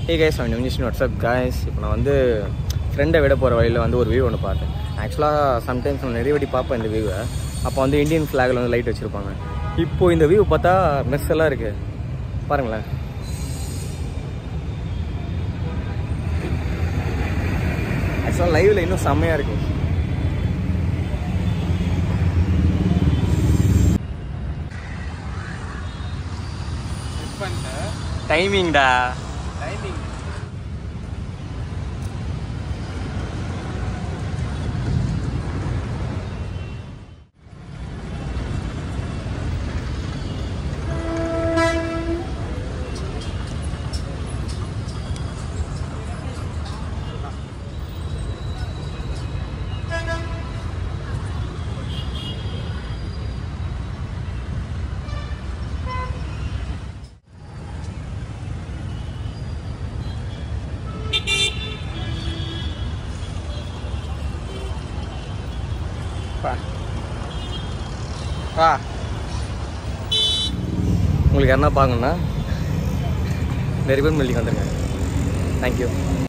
hey guys அவன் நிமிஷன் WhatsApp guys இப்போ நான் வந்து ஃப்ரெண்டை விட போகிற வழியில் வந்து ஒரு வியூ ஒன்று பார்த்தேன் ஆக்சுவலாக சம்டைம்ஸ் நான் நிறைய வாட்டி பார்ப்பேன் இந்த வியூவை அப்போ வந்து இந்தியன் ஃப்ளாகில் வந்து லைட் வச்சுருப்பாங்க இப்போ இந்த வியூ பார்த்தா மெஸ் எல்லாம் இருக்குது பாருங்களேன் ஆக்சுவலாக லைவில் இன்னும் செம்மையாக இருக்கு டைமிங்டா வா உங்களுக்கு யாருன்னா பார்க்கணுன்னா நிறைய பேர் மெல்லிக்கு வந்துருங்க தேங்க்யூ